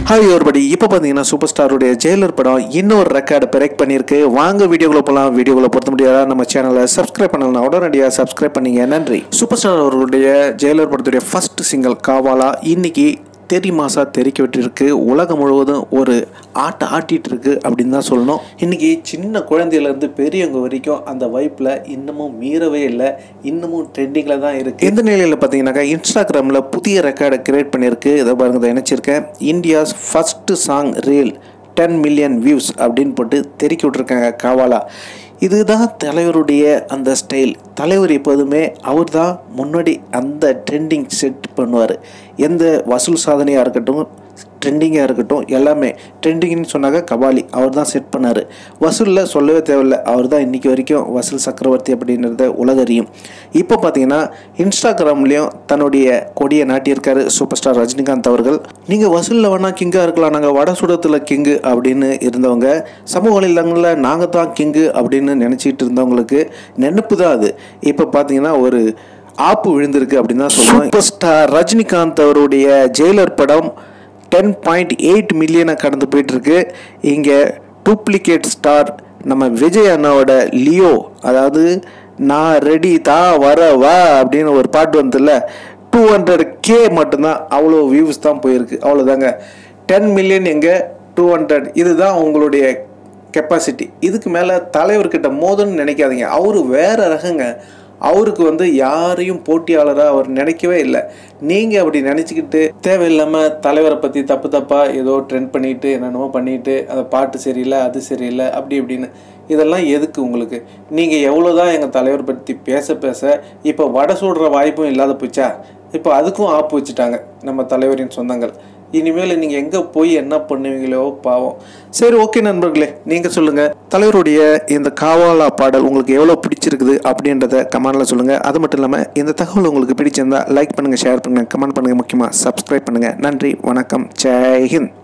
hi ஒருபடி இப்போ பார்த்தீங்கன்னா சூப்பர் ஸ்டாருடைய ஜெயிலர் படம் இன்னொரு ரெக்கார்டு பிரேக் பண்ணியிருக்கு வாங்க வீடியோக்குள்ள போகலாம் வீடியோக்குள்ள பொறுத்த முடியாதா நம்ம சேனலை சப்ஸ்கிரைப் பண்ணலாம் உடனடியாக சப்ஸ்கிரைப் பண்ணீங்க நன்றி சூப்பர் ஸ்டார் அவர்களுடைய ஜெயிலர் படத்துடைய ஃபர்ஸ்ட் சிங்கிள் காவாலா இன்னைக்கு தெரி மாசா தெறிக்க விட்டுருக்கு உலகம் முழுவதும் ஒரு ஆட்ட ஆட்டிட்டு இருக்கு அப்படின்னு தான் சொல்லணும் இன்னைக்கு சின்ன குழந்தையிலேருந்து பெரியவங்க வரைக்கும் அந்த வைப்பில் இன்னமும் மீறவே இல்லை இன்னமும் ட்ரெண்டிங்கில் தான் இருக்கு இந்த நிலையில் பார்த்தீங்கன்னாக்கா இன்ஸ்டாகிராமில் புதிய ரெக்கார்டை கிரியேட் பண்ணியிருக்கு இதை பாருங்க இதை இணைச்சிருக்கேன் India's first song reel ten million views அப்படின்னு போட்டு தெறிக்கி விட்ருக்காங்க காவாலா இதுதான் தலைவருடைய அந்த ஸ்டைல் தலைவர் எப்போதுமே அவர் தான் முன்னாடி அந்த ட்ரெண்டிங் செட் பண்ணுவார் எந்த வசூல் சாதனையாக இருக்கட்டும் ட்ரெண்டிங்காக இருக்கட்டும் எல்லாமே ட்ரெண்டிங்னு சொன்னாக்க கபாலி அவர் தான் செட் பண்ணார் வசூலில் சொல்லவே தேவையில்லை அவர் தான் இன்றைக்கி வரைக்கும் வசூல் சக்கரவர்த்தி அப்படின்றத உலகறியும் இப்போ பார்த்தீங்கன்னா இன்ஸ்டாகிராம்லேயும் தன்னுடைய கொடியை நாட்டியிருக்காரு சூப்பர் ஸ்டார் ரஜினிகாந்த் அவர்கள் நீங்கள் வசூலில் வேணால் கிங்காக இருக்கலாம் நாங்கள் வட சுடத்தில் கிங்கு அப்படின்னு இருந்தவங்க சமூக வலைதளங்களில் நாங்கள் தான் கிங்கு அப்படின்னு நினச்சிட்டு இருந்தவங்களுக்கு நினப்பு தான் அது இப்போ பார்த்தீங்கன்னா ஒரு ஆப்பு விழுந்திருக்கு அப்படின்னு தான் சொல்லுவோம் சூப்பர் ஸ்டார் ரஜினிகாந்த் அவருடைய ஜெயிலர் படம் டென் பாயிண்ட் எயிட் மில்லியனை கடந்து போயிட்டுருக்கு இங்கே டூப்ளிகேட் ஸ்டார் நம்ம விஜய் அண்ணாவோட லியோ அதாவது நான் ரெடி தான் வர வா அப்படின்னு ஒரு பாட்டு வந்ததில்ல டூ ஹண்ட்ரட் கே மட்டும்தான் அவ்வளோ வியூஸ் தான் போயிருக்கு அவ்வளோதாங்க டென் மில்லியன் எங்கே டூ ஹண்ட்ரட் இதுதான் உங்களுடைய கெப்பாசிட்டி இதுக்கு மேலே தலைவர்கிட்ட மோதன்னு நினைக்காதீங்க அவர் வேற ரகங்க அவருக்கு வந்து யாரையும் போட்டியாளராக அவர் நினைக்கவே இல்லை நீங்கள் அப்படி நினச்சிக்கிட்டு தேவையில்லாமல் தலைவரை பற்றி தப்பு தப்பாக ஏதோ ட்ரெண்ட் பண்ணிட்டு என்னென்னமோ பண்ணிட்டு அந்த பாட்டு சரியில்லை அது சரியில்லை அப்படி இப்படின்னு இதெல்லாம் எதுக்கு உங்களுக்கு நீங்கள் எவ்வளோ தான் எங்கள் தலைவர் பற்றி பேச பேச இப்போ வடை சுடுற வாய்ப்பும் இல்லாத போச்சா இப்போ அதுக்கும் ஆப்பு வச்சுட்டாங்க நம்ம தலைவரின் சொந்தங்கள் இனிமேல் நீங்கள் எங்கே போய் என்ன பண்ணுவீங்களோ பாவம் சரி ஓகே நண்பர்களே நீங்கள் சொல்லுங்கள் தலைவருடைய இந்த காவாலா பாடல் உங்களுக்கு எவ்வளோ பிடிச்சிருக்குது அப்படின்றத கமெண்டில் சொல்லுங்கள் அது மட்டும் இல்லாமல் இந்த தகவல் உங்களுக்கு பிடிச்சிருந்தா லைக் பண்ணுங்கள் ஷேர் பண்ணுங்கள் கமெண்ட் பண்ணுங்கள் முக்கியமாக சப்ஸ்கிரைப் பண்ணுங்கள் நன்றி வணக்கம் ஜெய் ஹிந்த்